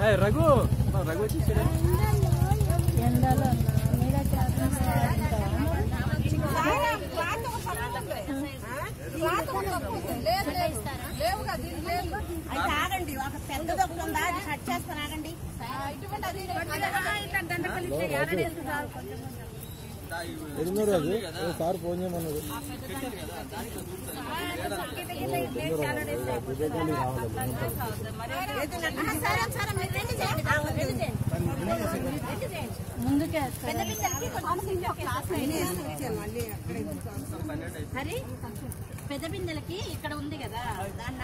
ఏయ్, రఘు మా రఘు వచ్చేసాడు ఎండలో మీద అది తాగండి ఒక పెద్దది ఒకటి ఉందా అది కట్ చేస్తాను ఆగండి ఎనిమిదో రోజు సార్ ఫోన్ చేయమన్నారు సరే సరే మీరు రెండు చేయండి ఆ, రెండు చేయండి ముందుకే పెద్ద పిల్లలకి కొంచెం క్లాస్ హరి పెద్ద బిందెలకి ఇక్కడ ఉంది కదా దాని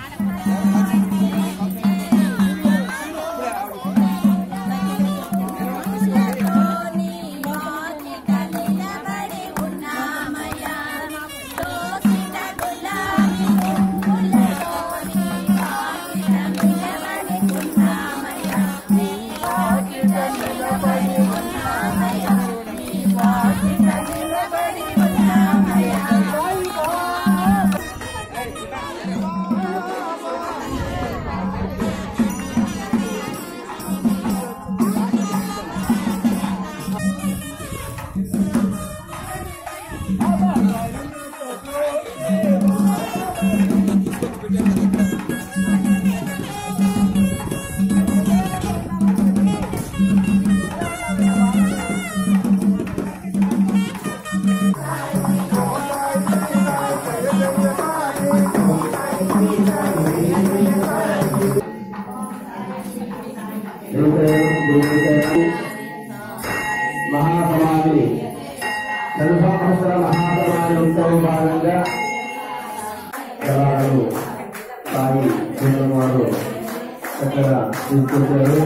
మహాసమాధి సంవత్సర మహాసమాధి ఉత్సవ భాగంగా కళాకారులు సాయి చంద్రం వారు చక్కగా తీసుకొచ్చారు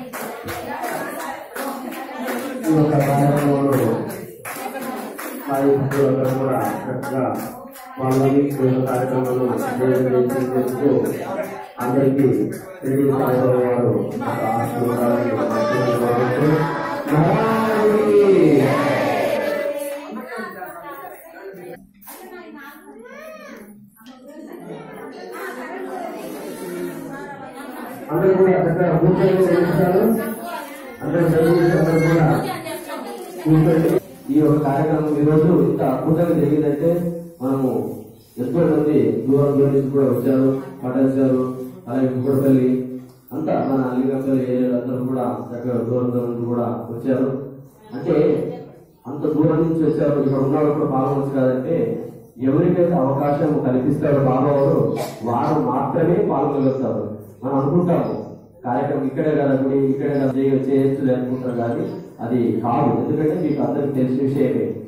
ఈ యొక్క కార్యక్రమంలో సాయి భక్తులందరూ కూడా చక్కగా పాల్గొని ఈ యొక్క కార్యక్రమంలో చేసేందుకు అందరికీ శ్రీ సాయిబాబా వారు ఒక ఆశీర్వాదాలను అందించబడుతూ మహారాజుకి అందరూ కూడా చక్కగా కూర్చొని నిమిషాలు అందరూ చదివించి అందరూ కూడా కూర్చొని ఈ యొక్క కార్యక్రమం ఈ రోజు ఇంత అద్భుతంగా జరిగిందంటే మనము ఎంతో మంది దూరం దూరం నుంచి కూడా వచ్చారు పటేల్స్ గారు అలాగే కుక్కడపల్లి అంతా మన అల్లిగంపల్లి ఏరియాలో అందరూ కూడా చక్కగా దూరం దూరం నుంచి కూడా వచ్చారు అంటే అంత దూరం నుంచి వచ్చారు ఇక్కడ ఉన్న వాళ్ళు కూడా పాల్గొనచ్చు కాదంటే ఎవరికైతే అవకాశం కల్పిస్తారో బాబావారు వారు మాత్రమే పాల్గొనగలుగుతారు మనం అనుకుంటాము కార్యక్రమం ఇక్కడే కదా గుడి ఇక్కడే కదా చేయ- చేయొచ్చు అనుకుంటారు కానీ అది కాదు ఎందుకంటే మీకు అందరికి తెలిసిన విషయమే